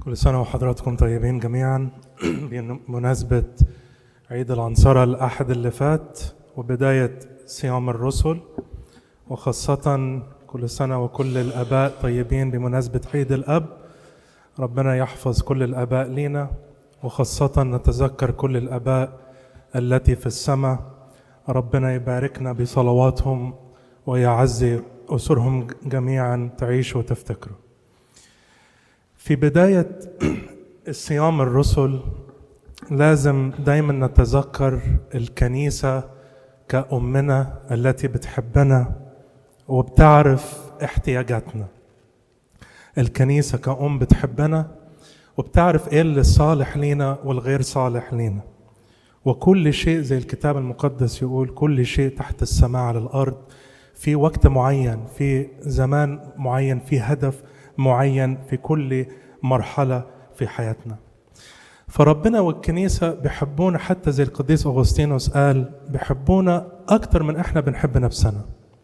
كل سنة وحضراتكم طيبين جميعا بمناسبة عيد العنصرة الأحد اللي فات وبداية صيام الرسل وخاصة كل سنة وكل الآباء طيبين بمناسبة عيد الأب ربنا يحفظ كل الآباء لينا وخاصة نتذكر كل الآباء التي في السماء ربنا يباركنا بصلواتهم ويعزي أسرهم جميعا تعيش وتفتكروا في بداية الصيام الرسل لازم دايما نتذكر الكنيسة كأمنا التي بتحبنا وبتعرف احتياجاتنا الكنيسة كأم بتحبنا وبتعرف ايه اللي صالح لينا والغير صالح لينا وكل شيء زي الكتاب المقدس يقول كل شيء تحت السماء على الأرض في وقت معين في زمان معين في هدف معين في كل مرحلة في حياتنا فربنا والكنيسة بيحبونا حتى زي القديس أغسطينوس قال بيحبونا أكتر من إحنا بنحب نفسنا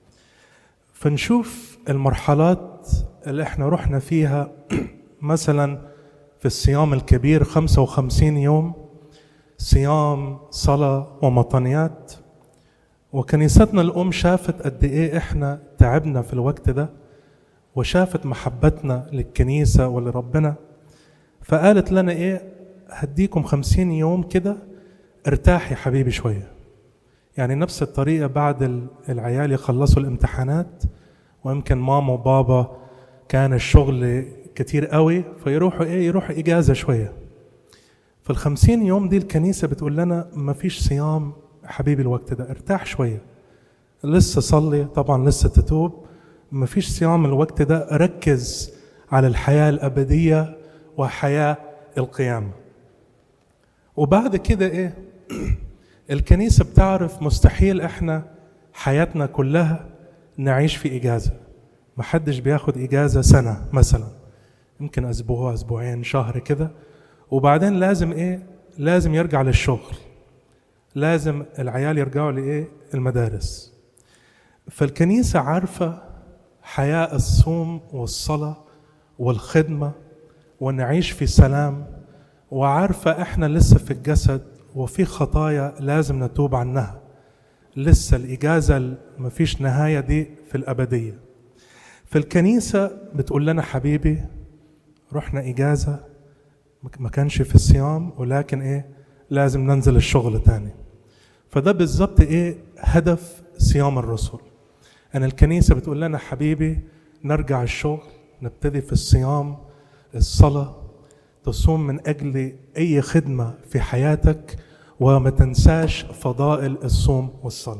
فنشوف المرحلات اللي إحنا رحنا فيها مثلا في الصيام الكبير 55 يوم صيام صلاة ومطنيات وكنيستنا الأم شافت قد إيه إحنا تعبنا في الوقت ده وشافت محبتنا للكنيسة ولربنا فقالت لنا إيه هديكم خمسين يوم كده ارتاح يا حبيبي شوية يعني نفس الطريقة بعد العيال يخلصوا الامتحانات ويمكن ماما وبابا كان الشغل كتير قوي فيروحوا ايه يروحوا اجازة شوية في الخمسين يوم دي الكنيسة بتقول لنا ما فيش صيام حبيبي الوقت ده ارتاح شوية لسه صلي طبعا لسه تتوب ما فيش صيام الوقت ده ركز على الحياة الأبدية وحياة القيامة وبعد كده ايه الكنيسة بتعرف مستحيل احنا حياتنا كلها نعيش في إجازة محدش بياخد إجازة سنة مثلا يمكن أسبوع أسبوعين شهر كده وبعدين لازم إيه لازم يرجع للشغل لازم العيال يرجعوا لإيه المدارس فالكنيسة عارفة حياة الصوم والصلاة والخدمة ونعيش في سلام وعارفة احنا لسه في الجسد وفي خطايا لازم نتوب عنها لسه الإجازة مفيش نهاية دي في الأبدية في الكنيسة بتقول لنا حبيبي رحنا إجازة ما كانش في الصيام ولكن إيه لازم ننزل الشغل تاني فده بالظبط إيه هدف صيام الرسل أن الكنيسة بتقول لنا حبيبي نرجع الشغل نبتدي في الصيام الصلاة تصوم من أجل أي خدمة في حياتك وما تنساش فضائل الصوم والصلاة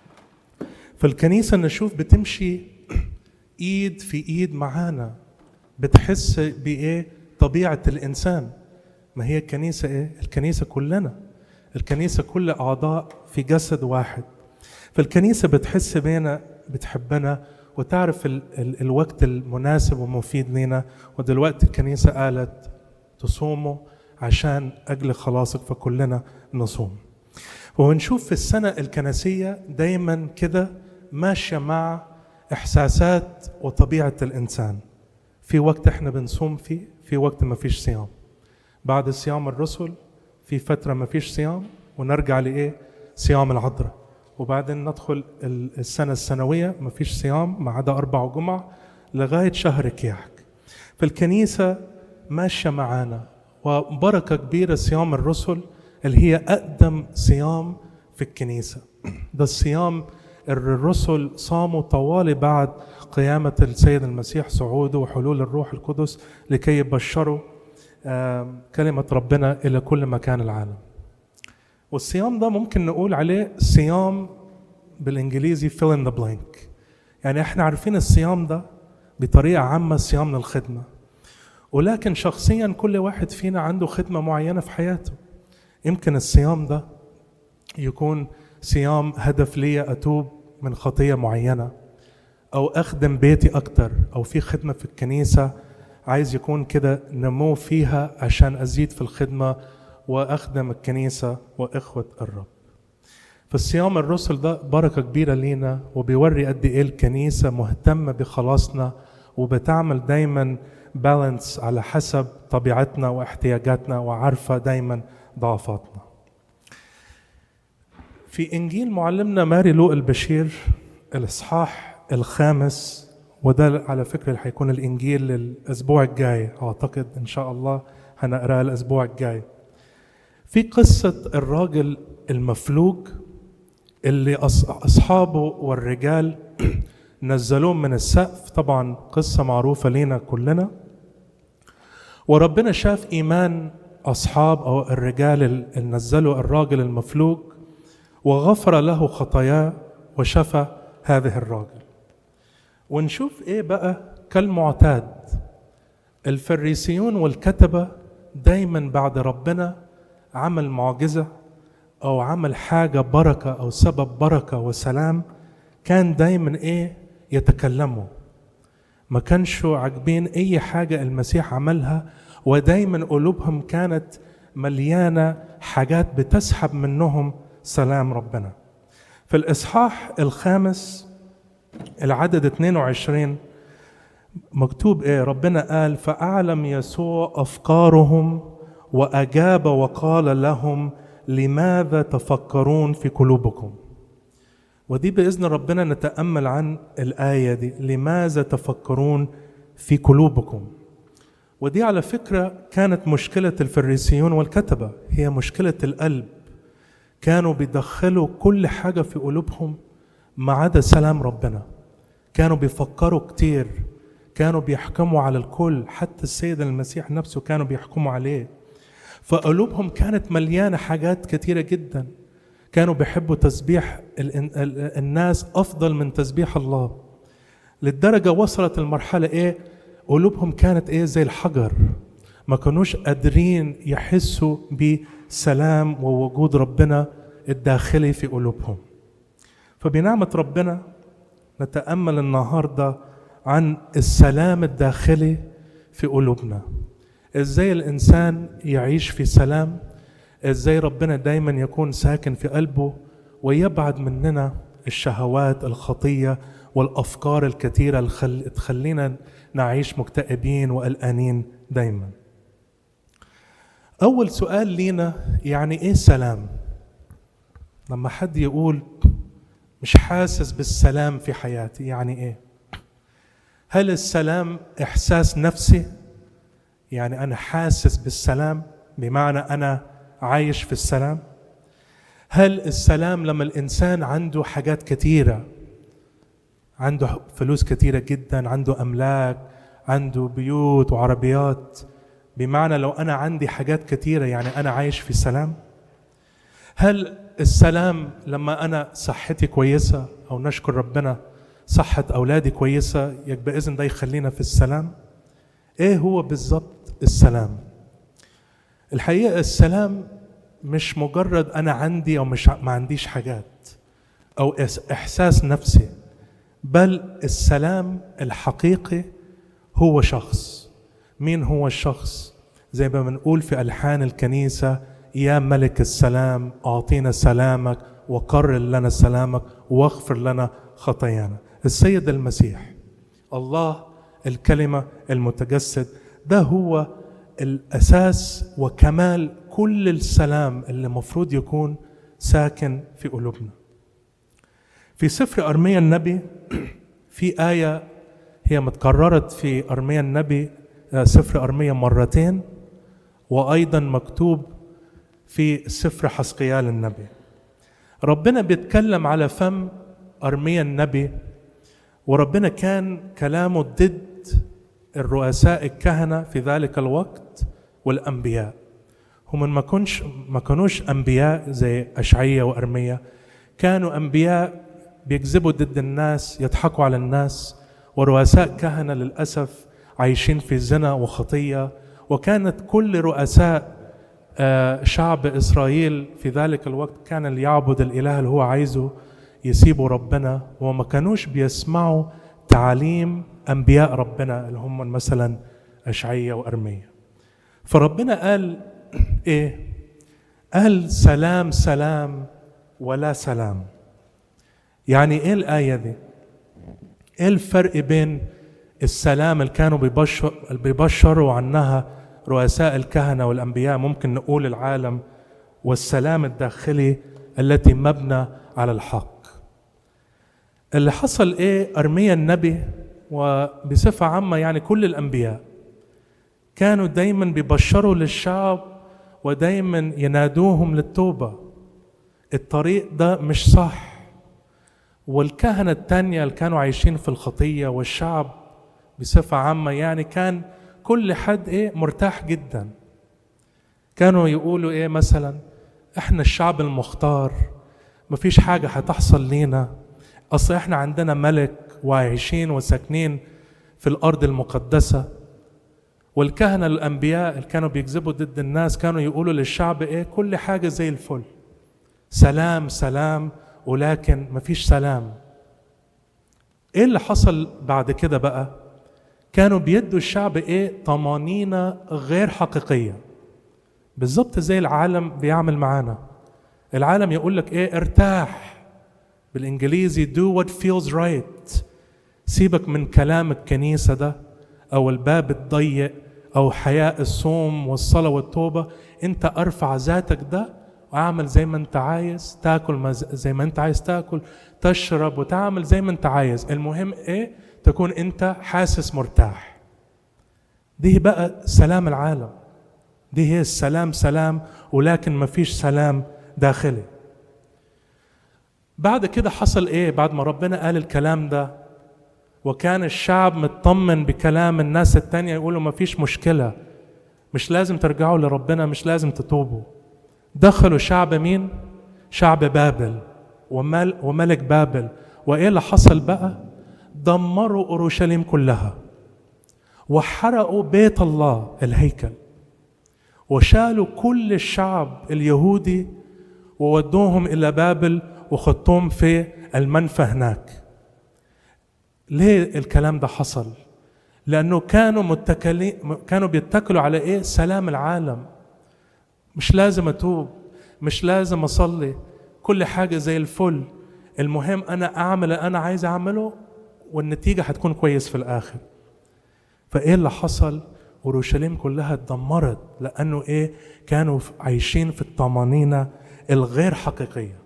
فالكنيسة نشوف بتمشي إيد في إيد معانا بتحس بإيه طبيعة الإنسان ما هي الكنيسة إيه؟ الكنيسة كلنا الكنيسة كل أعضاء في جسد واحد فالكنيسة بتحس بينا بتحبنا وتعرف ال ال الوقت المناسب ومفيد لنا ودلوقتي الكنيسة قالت تصوموا عشان أجل خلاصك فكلنا نصوم ونشوف في السنة الكنسية دايما كده ماشية مع إحساسات وطبيعة الإنسان في وقت إحنا بنصوم فيه في وقت ما فيش صيام بعد صيام الرسل في فترة ما فيش صيام ونرجع لإيه صيام العذراء وبعدين ندخل السنة السنوية ما فيش صيام ما عدا أربع جمع لغاية شهر كياك فالكنيسة ماشية معانا وبركة كبيرة صيام الرسل اللي هي أقدم صيام في الكنيسة ده الصيام الرسل صاموا طوالي بعد قيامة السيد المسيح صعوده وحلول الروح القدس لكي يبشروا كلمة ربنا إلى كل مكان العالم والصيام ده ممكن نقول عليه صيام بالإنجليزي fill in the blank يعني احنا عارفين الصيام ده بطريقة عامة صيام للخدمة ولكن شخصيا كل واحد فينا عنده خدمة معينة في حياته يمكن الصيام ده يكون صيام هدف لي أتوب من خطية معينة أو أخدم بيتي أكتر أو في خدمة في الكنيسة عايز يكون كده نمو فيها عشان أزيد في الخدمة وأخدم الكنيسة وإخوة الرب فالصيام الرسل ده بركة كبيرة لينا وبيوري قد إيه الكنيسة مهتمة بخلاصنا وبتعمل دايما بالانس على حسب طبيعتنا واحتياجاتنا وعارفة دايما ضعفاتنا في إنجيل معلمنا ماري لوق البشير الإصحاح الخامس وده على فكرة اللي هيكون الإنجيل للأسبوع الجاي أعتقد إن شاء الله هنقراه الأسبوع الجاي في قصة الراجل المفلوج اللي أصحابه والرجال نزلوه من السقف طبعا قصة معروفة لينا كلنا وربنا شاف إيمان أصحاب أو الرجال اللي نزلوا الراجل المفلوج وغفر له خطاياه وشفى هذه الراجل ونشوف ايه بقى كالمعتاد الفريسيون والكتبة دايما بعد ربنا عمل معجزة أو عمل حاجة بركة أو سبب بركة وسلام كان دايما إيه يتكلموا ما كانشوا عاجبين أي حاجة المسيح عملها ودايما قلوبهم كانت مليانة حاجات بتسحب منهم سلام ربنا في الإصحاح الخامس العدد 22 مكتوب ايه ربنا قال فأعلم يسوع أفكارهم وأجاب وقال لهم لماذا تفكرون في قلوبكم ودي بإذن ربنا نتأمل عن الآية دي لماذا تفكرون في قلوبكم ودي على فكرة كانت مشكلة الفريسيون والكتبة هي مشكلة القلب كانوا بيدخلوا كل حاجة في قلوبهم ما عدا سلام ربنا كانوا بيفكروا كتير كانوا بيحكموا على الكل حتى السيد المسيح نفسه كانوا بيحكموا عليه فقلوبهم كانت مليانة حاجات كتيرة جدا كانوا بيحبوا تسبيح الناس أفضل من تسبيح الله للدرجة وصلت المرحلة إيه قلوبهم كانت إيه زي الحجر ما كانوش قادرين يحسوا بسلام ووجود ربنا الداخلي في قلوبهم فبنعمة ربنا نتأمل النهاردة عن السلام الداخلي في قلوبنا ازاي الانسان يعيش في سلام ازاي ربنا دايما يكون ساكن في قلبه ويبعد مننا الشهوات الخطيه والافكار الكثيره اللي تخلينا نعيش مكتئبين وقلقانين دايما اول سؤال لينا يعني ايه سلام لما حد يقول مش حاسس بالسلام في حياتي يعني ايه هل السلام احساس نفسي يعني انا حاسس بالسلام بمعنى انا عايش في السلام هل السلام لما الانسان عنده حاجات كثيره عنده فلوس كثيره جدا عنده املاك عنده بيوت وعربيات بمعنى لو انا عندي حاجات كثيره يعني انا عايش في سلام هل السلام لما انا صحتي كويسه او نشكر ربنا صحه اولادي كويسه يبقى اذن ده يخلينا في السلام ايه هو بالظبط السلام الحقيقه السلام مش مجرد انا عندي او مش ما عنديش حاجات او احساس نفسي بل السلام الحقيقي هو شخص مين هو الشخص زي ما بنقول في الحان الكنيسه يا ملك السلام اعطينا سلامك وقرر لنا سلامك واغفر لنا خطايانا السيد المسيح الله الكلمه المتجسد ده هو الاساس وكمال كل السلام اللي المفروض يكون ساكن في قلوبنا في سفر ارميا النبي في ايه هي متكررت في ارميا النبي سفر ارميا مرتين وايضا مكتوب في سفر حسقيال النبي ربنا بيتكلم على فم ارميا النبي وربنا كان كلامه ضد الرؤساء الكهنة في ذلك الوقت والأنبياء هم ما كنش ما كانوش أنبياء زي أشعية وأرمية كانوا أنبياء بيكذبوا ضد الناس يضحكوا على الناس ورؤساء كهنة للأسف عايشين في زنا وخطية وكانت كل رؤساء شعب إسرائيل في ذلك الوقت كان اللي يعبد الإله اللي هو عايزه يسيبوا ربنا وما كانوش بيسمعوا تعاليم انبياء ربنا اللي هم مثلا اشعيا وارميا فربنا قال ايه قال سلام سلام ولا سلام يعني ايه الايه دي ايه الفرق بين السلام اللي كانوا بيبشر بيبشروا عنها رؤساء الكهنة والأنبياء ممكن نقول العالم والسلام الداخلي التي مبنى على الحق اللي حصل ايه ارميا النبي وبصفه عامه يعني كل الانبياء كانوا دايما بيبشروا للشعب ودايما ينادوهم للتوبه الطريق ده مش صح والكهنه التانيه اللي كانوا عايشين في الخطيه والشعب بصفه عامه يعني كان كل حد ايه مرتاح جدا كانوا يقولوا ايه مثلا احنا الشعب المختار مفيش حاجه هتحصل لينا اصل احنا عندنا ملك وعايشين وساكنين في الارض المقدسه والكهنه الانبياء اللي كانوا بيكذبوا ضد الناس كانوا يقولوا للشعب ايه كل حاجه زي الفل سلام سلام ولكن مفيش سلام ايه اللي حصل بعد كده بقى كانوا بيدوا الشعب ايه طمانينه غير حقيقيه بالظبط زي العالم بيعمل معانا العالم يقول لك ايه ارتاح بالانجليزي do what feels right سيبك من كلام الكنيسه ده او الباب الضيق او حياء الصوم والصلاه والتوبه انت ارفع ذاتك ده واعمل زي ما انت عايز تاكل زي ما انت عايز تاكل تشرب وتعمل زي ما انت عايز المهم ايه تكون انت حاسس مرتاح دي بقى سلام العالم دي هي السلام سلام ولكن ما فيش سلام داخلي بعد كده حصل ايه بعد ما ربنا قال الكلام ده وكان الشعب مطمن بكلام الناس التانية يقولوا ما فيش مشكلة مش لازم ترجعوا لربنا مش لازم تتوبوا دخلوا شعب مين شعب بابل ومل وملك بابل وايه اللي حصل بقى دمروا اورشليم كلها وحرقوا بيت الله الهيكل وشالوا كل الشعب اليهودي وودوهم الى بابل وخدتهم في المنفى هناك ليه الكلام ده حصل لانه كانوا متكلين كانوا بيتكلوا على ايه سلام العالم مش لازم اتوب مش لازم اصلي كل حاجه زي الفل المهم انا اعمل اللي انا عايز اعمله والنتيجه هتكون كويس في الاخر فايه اللي حصل اورشليم كلها اتدمرت لانه ايه كانوا عايشين في الطمانينه الغير حقيقيه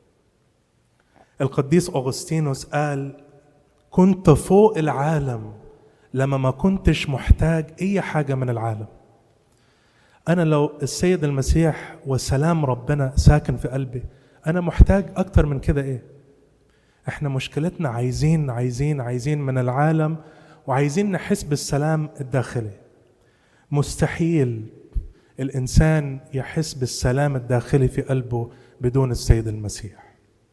القديس اغسطينوس قال كنت فوق العالم لما ما كنتش محتاج اي حاجه من العالم انا لو السيد المسيح وسلام ربنا ساكن في قلبي انا محتاج اكتر من كده ايه احنا مشكلتنا عايزين عايزين عايزين من العالم وعايزين نحس بالسلام الداخلي مستحيل الانسان يحس بالسلام الداخلي في قلبه بدون السيد المسيح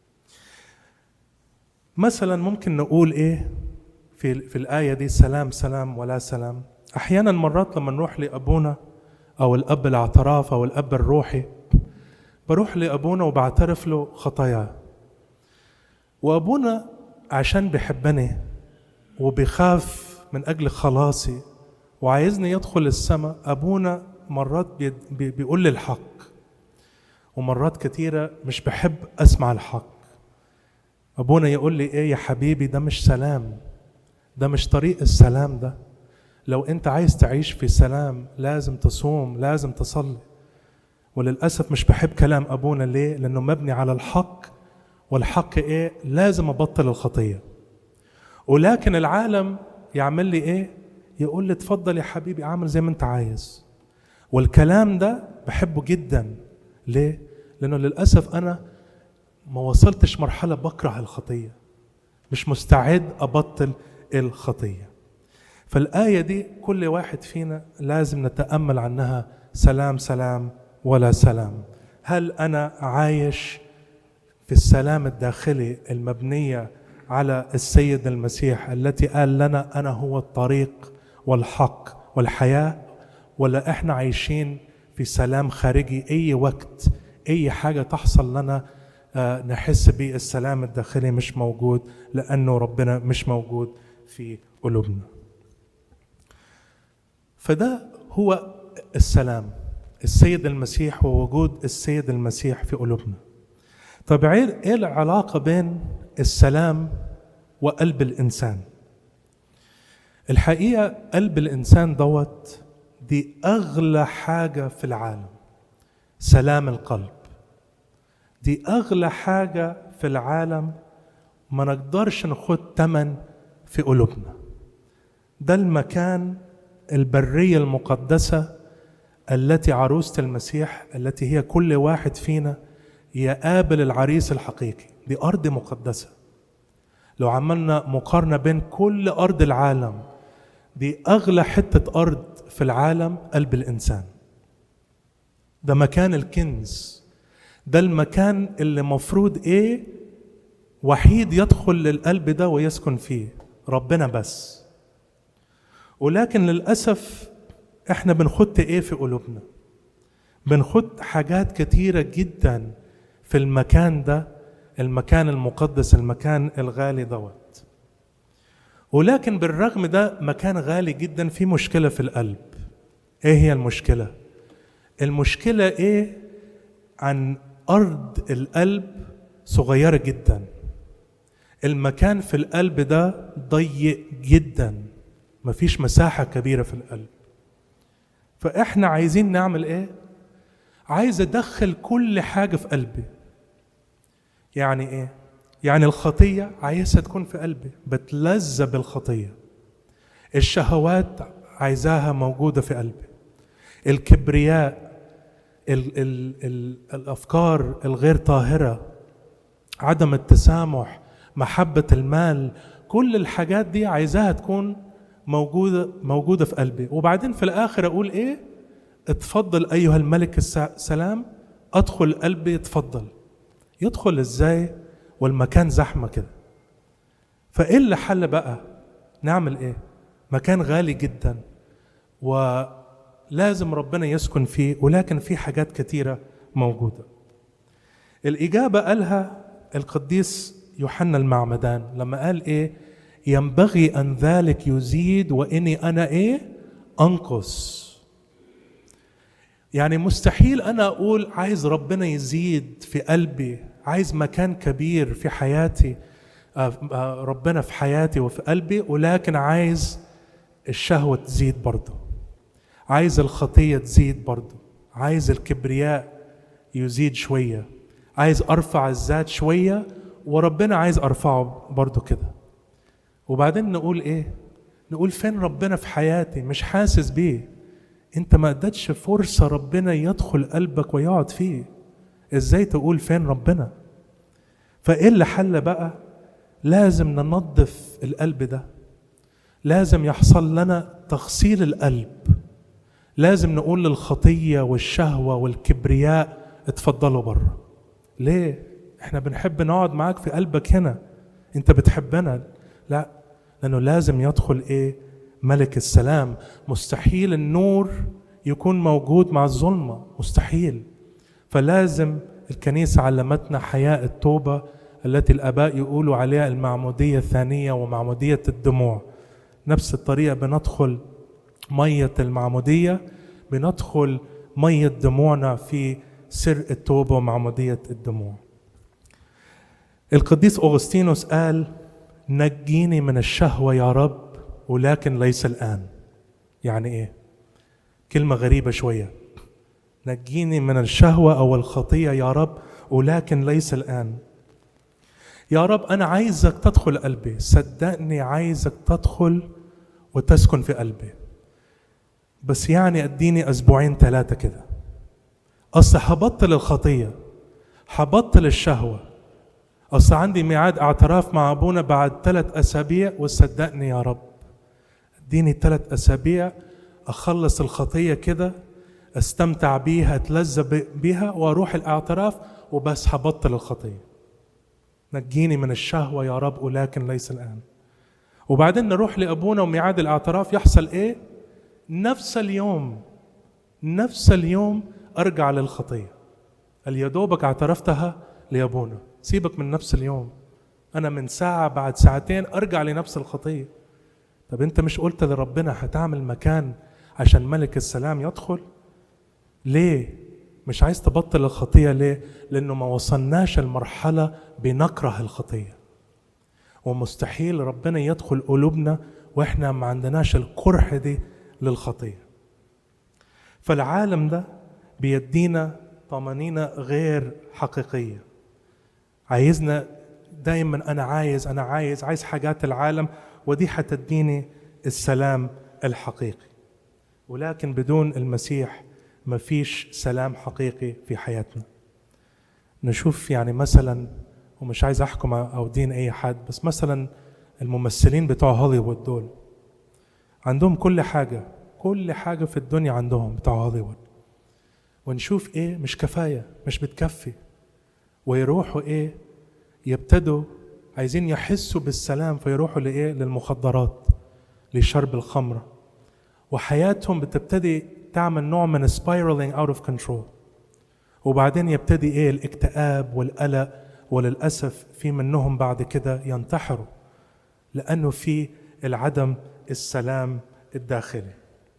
مثلا ممكن نقول ايه في في الايه دي سلام سلام ولا سلام احيانا مرات لما نروح لابونا او الاب الاعتراف او الاب الروحي بروح لابونا وبعترف له خطاياه وابونا عشان بيحبني وبيخاف من اجل خلاصي وعايزني يدخل السماء ابونا مرات بيقول لي الحق ومرات كتيره مش بحب اسمع الحق ابونا يقول لي ايه يا حبيبي ده مش سلام ده مش طريق السلام ده لو انت عايز تعيش في سلام لازم تصوم لازم تصلي وللاسف مش بحب كلام ابونا ليه لانه مبني على الحق والحق ايه لازم ابطل الخطيه ولكن العالم يعمل لي ايه يقول لي اتفضل يا حبيبي اعمل زي ما انت عايز والكلام ده بحبه جدا ليه لانه للاسف انا ما وصلتش مرحله بكره الخطيه مش مستعد ابطل الخطيه فالايه دي كل واحد فينا لازم نتامل عنها سلام سلام ولا سلام هل انا عايش في السلام الداخلي المبنيه على السيد المسيح التي قال لنا انا هو الطريق والحق والحياه ولا احنا عايشين في سلام خارجي اي وقت اي حاجه تحصل لنا آه نحس بالسلام الداخلي مش موجود لانه ربنا مش موجود في قلوبنا فده هو السلام السيد المسيح ووجود السيد المسيح في قلوبنا طب ايه العلاقه بين السلام وقلب الانسان الحقيقة قلب الإنسان دوت دي أغلى حاجة في العالم سلام القلب دي أغلى حاجة في العالم ما نقدرش نخد تمن في قلوبنا ده المكان البرية المقدسة التي عروسة المسيح التي هي كل واحد فينا يقابل العريس الحقيقي دي أرض مقدسة لو عملنا مقارنة بين كل أرض العالم دي أغلى حتة أرض في العالم قلب الإنسان ده مكان الكنز ده المكان اللي مفروض إيه وحيد يدخل للقلب ده ويسكن فيه ربنا بس ولكن للأسف احنا بنخط ايه في قلوبنا بنخط حاجات كتيرة جدا في المكان ده المكان المقدس المكان الغالي دوت ولكن بالرغم ده مكان غالي جدا في مشكلة في القلب ايه هي المشكلة المشكلة ايه عن أرض القلب صغيرة جدا المكان في القلب ده ضيق جدا مفيش مساحة كبيرة في القلب فإحنا عايزين نعمل إيه؟ عايز أدخل كل حاجة في قلبي يعني إيه؟ يعني الخطية عايزها تكون في قلبي بتلذى بالخطية الشهوات عايزاها موجودة في قلبي الكبرياء ال ال ال الأفكار الغير طاهرة عدم التسامح محبة المال كل الحاجات دي عايزاها تكون موجودة موجودة في قلبي وبعدين في الآخر أقول إيه اتفضل أيها الملك السلام أدخل قلبي اتفضل يدخل إزاي والمكان زحمة كده فإيه اللي حل بقى نعمل إيه مكان غالي جدا ولازم ربنا يسكن فيه ولكن في حاجات كتيرة موجودة الإجابة قالها القديس يوحنا المعمدان لما قال إيه ينبغي أن ذلك يزيد وإني أنا إيه أنقص يعني مستحيل أنا أقول عايز ربنا يزيد في قلبي عايز مكان كبير في حياتي ربنا في حياتي وفي قلبي ولكن عايز الشهوة تزيد برضه عايز الخطية تزيد برضه عايز الكبرياء يزيد شوية عايز أرفع الذات شوية وربنا عايز أرفعه برضه كده وبعدين نقول ايه نقول فين ربنا في حياتي مش حاسس بيه انت ما ادتش فرصة ربنا يدخل قلبك ويقعد فيه ازاي تقول فين ربنا فايه اللي حل بقى لازم ننظف القلب ده لازم يحصل لنا تغسيل القلب لازم نقول للخطية والشهوة والكبرياء اتفضلوا بره ليه احنا بنحب نقعد معاك في قلبك هنا انت بتحبنا لا لانه لازم يدخل ايه ملك السلام مستحيل النور يكون موجود مع الظلمه مستحيل فلازم الكنيسه علمتنا حياء التوبه التي الاباء يقولوا عليها المعموديه الثانيه ومعموديه الدموع نفس الطريقه بندخل ميه المعموديه بندخل ميه دموعنا في سر التوبه ومعموديه الدموع القديس اغسطينوس قال نجيني من الشهوة يا رب ولكن ليس الآن يعني إيه كلمة غريبة شوية نجيني من الشهوة أو الخطية يا رب ولكن ليس الآن يا رب أنا عايزك تدخل قلبي صدقني عايزك تدخل وتسكن في قلبي بس يعني اديني اسبوعين ثلاثة كده اصل هبطل الخطية هبطل الشهوة اصل عندي ميعاد اعتراف مع ابونا بعد ثلاث اسابيع وصدقني يا رب اديني ثلاث اسابيع اخلص الخطيه كده استمتع بيها اتلذذ بيها واروح الاعتراف وبس هبطل الخطيه نجيني من الشهوه يا رب ولكن ليس الان وبعدين نروح لابونا وميعاد الاعتراف يحصل ايه نفس اليوم نفس اليوم ارجع للخطيه قال يا دوبك اعترفتها لابونا سيبك من نفس اليوم انا من ساعه بعد ساعتين ارجع لنفس الخطيه طب انت مش قلت لربنا هتعمل مكان عشان ملك السلام يدخل ليه مش عايز تبطل الخطيه ليه لانه ما وصلناش المرحله بنكره الخطيه ومستحيل ربنا يدخل قلوبنا واحنا ما عندناش القرح دي للخطيه فالعالم ده بيدينا طمانينه غير حقيقيه عايزنا دايما انا عايز انا عايز عايز حاجات العالم ودي حتديني السلام الحقيقي ولكن بدون المسيح مفيش سلام حقيقي في حياتنا نشوف يعني مثلا ومش عايز احكم او دين اي حد بس مثلا الممثلين بتوع هوليوود دول عندهم كل حاجه كل حاجه في الدنيا عندهم بتوع هوليوود ونشوف ايه مش كفايه مش بتكفي ويروحوا ايه يبتدوا عايزين يحسوا بالسلام فيروحوا لايه للمخدرات لشرب الخمره وحياتهم بتبتدي تعمل نوع من spiraling out of control وبعدين يبتدي ايه الاكتئاب والقلق وللاسف في منهم بعد كده ينتحروا لانه في العدم السلام الداخلي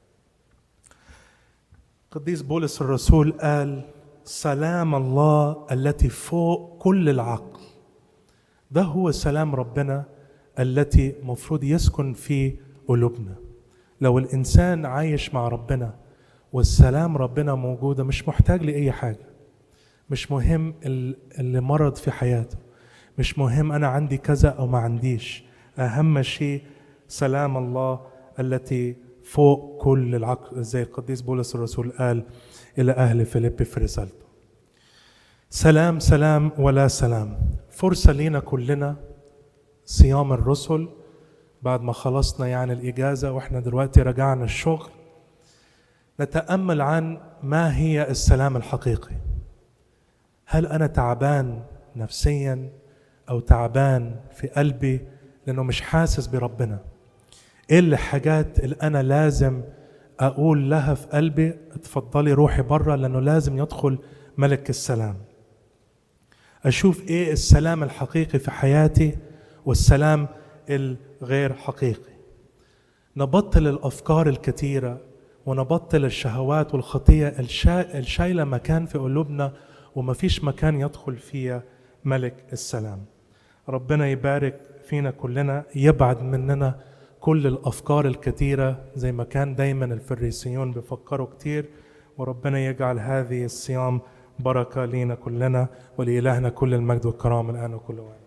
قديس بولس الرسول قال سلام الله التي فوق كل العقل ده هو سلام ربنا التي مفروض يسكن في قلوبنا لو الانسان عايش مع ربنا والسلام ربنا موجودة مش محتاج لأي حاجة مش مهم اللي مرض في حياته مش مهم أنا عندي كذا أو ما عنديش أهم شيء سلام الله التي فوق كل العقل زي القديس بولس الرسول قال إلى أهل فيليب في رسالته سلام سلام ولا سلام فرصة لينا كلنا صيام الرسل بعد ما خلصنا يعني الإجازة وإحنا دلوقتي رجعنا الشغل نتامل عن ما هي السلام الحقيقي هل انا تعبان نفسيا او تعبان في قلبي لانه مش حاسس بربنا ايه الحاجات اللي انا لازم اقول لها في قلبي اتفضلي روحي بره لانه لازم يدخل ملك السلام اشوف ايه السلام الحقيقي في حياتي والسلام الغير حقيقي نبطل الافكار الكثيره ونبطل الشهوات والخطية الشايلة مكان في قلوبنا وما فيش مكان يدخل فيها ملك السلام ربنا يبارك فينا كلنا يبعد مننا كل الأفكار الكثيرة زي ما كان دايما الفريسيون بيفكروا كتير وربنا يجعل هذه الصيام بركة لينا كلنا ولإلهنا كل المجد والكرام الآن وكل وقت